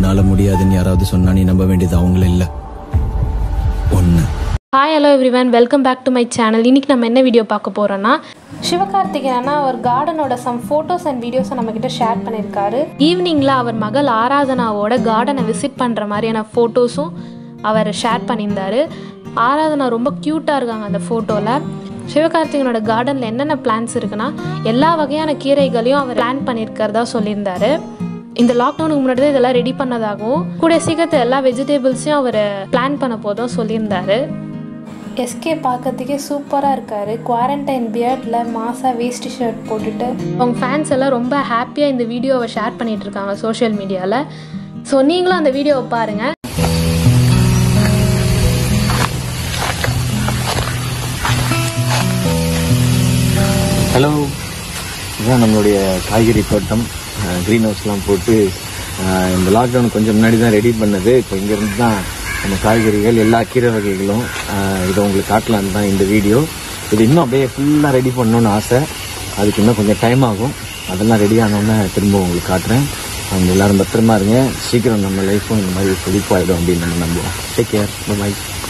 உன்னால முடியாதுன்னு யாராவது சொன்னா நீ நம்ப வேண்டியது அவங்கள இல்ல ஒன்று hi hello everyone welcome back to my channel இன்றைக்கி நம்ம என்ன வீடியோ பார்க்க போகிறோன்னா சிவகார்த்திகேயனா அவர் கார்டனோட சம் ஃபோட்டோஸ் அண்ட் வீடியோஸை நம்மக்கிட்ட ஷேர் பண்ணியிருக்காரு ஈவினிங்கில் அவர் மகள் ஆராதனாவோட கார்டனை விசிட் பண்ணுற மாதிரியான ஃபோட்டோஸும் அவர் ஷேர் பண்ணியிருந்தாரு ஆராதனா ரொம்ப க்யூட்டாக இருக்காங்க அந்த ஃபோட்டோவில் சிவகார்த்திகனோட கார்டனில் என்னென்ன பிளான்ஸ் இருக்குன்னா எல்லா வகையான கீரைகளையும் அவர் பிளான் பண்ணியிருக்கிறதா சொல்லியிருந்தாரு இந்த லாக்டவுனுக்கு முன்னாடி தான் இதெல்லாம் ரெடி பண்ணதாகவும் கூட சீக்கிரத்தில் எல்லா வெஜிடபிள்ஸையும் அவர் பிளான் பண்ண போதும் சொல்லியிருந்தாரு எஸ்கே பார்க்கறதுக்கே சூப்பராக இருக்கார் குவாரண்டைன் பியர்டில் மாசாக வேஸ்ட் ஷர்ட் போட்டுட்டு அவங்க ஃபேன்ஸ் எல்லாம் ரொம்ப ஹாப்பியாக இந்த வீடியோவை ஷேர் பண்ணிட்டு இருக்காங்க சோஷியல் மீடியாவில் ஸோ நீங்களும் அந்த வீடியோவை பாருங்கள் ஹலோ இதுதான் நம்மளுடைய காய்கறி தோட்டம் க்ரீன் ஹவுஸ்லாம் போட்டு அஹ், இந்த லாக்டவுன் கொஞ்சம் முன்னாடி தான் ரெடி பண்ணது இப்போ இங்கேருந்து தான் நம்ம காய்கறிகள் எல்லா கீரை வகைகளும் அஹ், இதை உங்களுக்கு காட்டலான்னு தான் இந்த வீடியோ இது இன்னும் அப்படியே ஃபுல்லாக ரெடி பண்ணணும்னு ஆசை அதுக்கு இன்னும் கொஞ்சம் டைம் ஆகும் அதெல்லாம் ரெடி ஆனோன்னே திரும்ப உங்களுக்கு காட்டுறேன் அவங்க எல்லாரும் பத்திரமா இருங்க சீக்கிரம் நம்ம லைஃப்பும் இந்த மாதிரி செழிப்பாயிடும் அப்படின்னு நம்ம நம்புவோம் டேக் கேர் பை